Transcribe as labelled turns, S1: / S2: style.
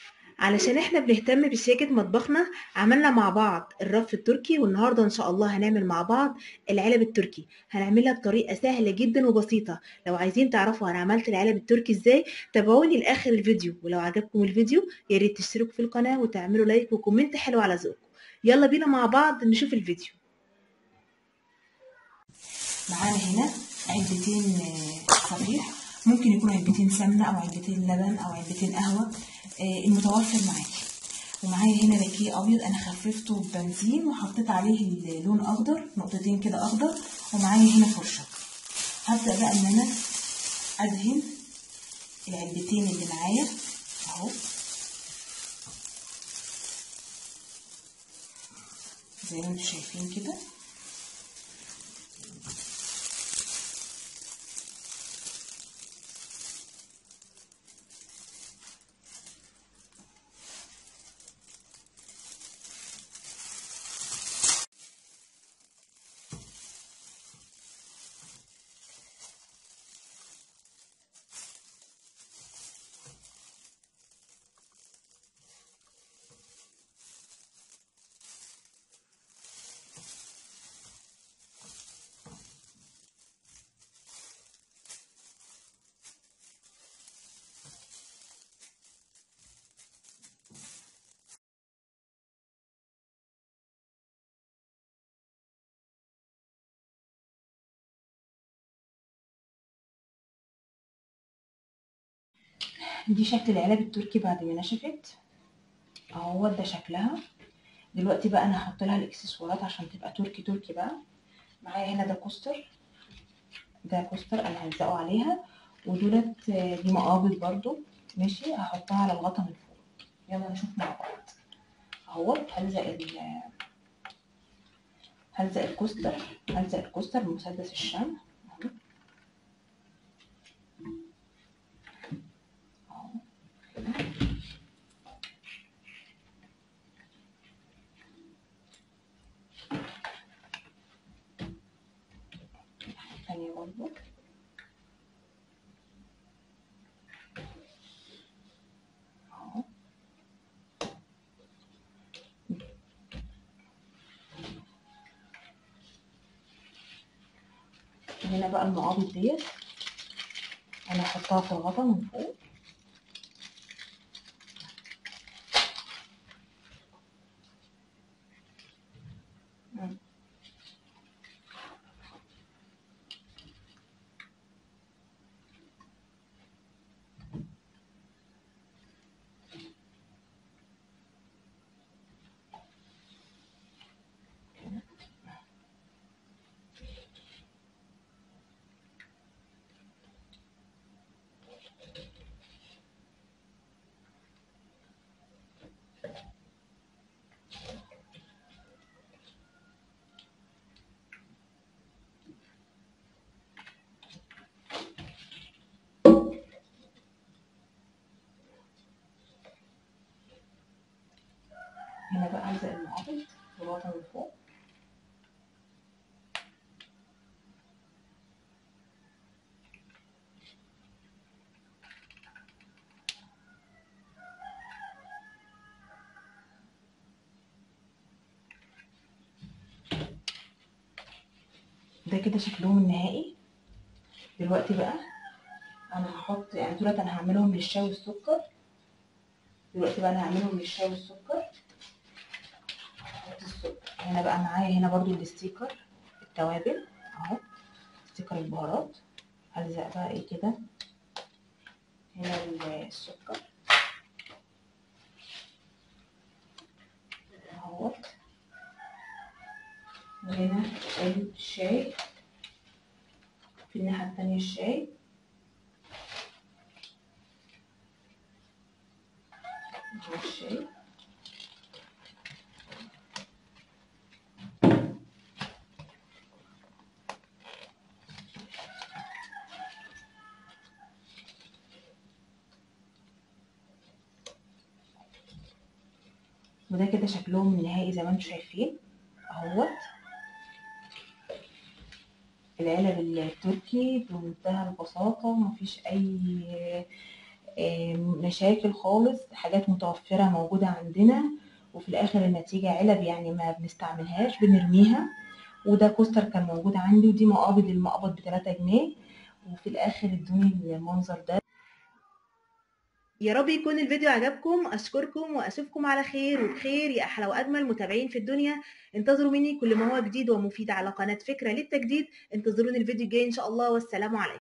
S1: علشان احنا بنهتم بشياكة مطبخنا عملنا مع بعض الرف التركي والنهاردة ان شاء الله هنعمل مع بعض العلب التركي هنعملها بطريقة سهلة جدا وبسيطة لو عايزين تعرفوا انا عملت العلب التركي ازاي تابعوني لاخر الفيديو ولو عجبكم الفيديو يا ريت تشتركوا في القناة وتعملوا لايك وكومنت حلو على ذوقكم يلا بينا مع بعض نشوف الفيديو معانا هنا علبتين صفيح ممكن يكونوا علبتين سمنة أو علبتين لبن أو علبتين قهوة المتوفر معاكي ومعايا هنا باكيه أبيض أنا خففته ببنزين وحطيت عليه اللون أخضر نقطتين كده أخضر ومعايا هنا فرشة هبدأ بقى إن أنا أدهن العلبتين اللي معايا أهو زي ما انتم شايفين كده دي شكل العلب التركي بعد ما نشفت اهو ده شكلها دلوقتي بقى انا هحط لها الاكسسوارات عشان تبقى تركي تركي بقى معايا هنا ده كوستر ده كوستر انا هلزقه عليها ودولت دي مقابض برضو ماشي هحطها على الغطا من فوق يلا نشوف مع بعض اهوت هلزق ال هلزق الكوستر هلزق الكوستر بمسدس الشمع اهو الثانية برضو اهو هنا بقى المقابض ديت انا هحطها في الغطا من فوق هنا بقى هلزق المقابض بالغطا من فوق ده كده شكلهم النهائي دلوقتي بقى انا هحط يعني دولت انا هعملهم للشاي والسكر دلوقتي بقى انا هعملهم للشاي والسكر هنا بقى معايا هنا برضو الستيكر التوابل اهو ستيكر البهارات هلزق بقى ايه كده هنا السكر اهوت وهنا الشاي في الناحية التانية الشاي اهو الشاي وده كده شكلهم النهائي زي ما انتم شايفين اهوت العلب التركي بمنتهى البساطة مفيش أي آه، مشاكل خالص حاجات متوفرة موجودة عندنا وفي الآخر النتيجة علب يعني ما بنستعملهاش بنرميها وده كوستر كان موجود عندي ودي مقابض المقبض بتلاتة جنيه وفي الآخر ادوني المنظر ده
S2: يا رب يكون الفيديو عجبكم اشكركم واشوفكم على خير وبخير يا احلى واجمل متابعين في الدنيا انتظروا مني كل ما هو جديد ومفيد على قناه فكره للتجديد انتظروني الفيديو الجاي ان شاء الله والسلام عليكم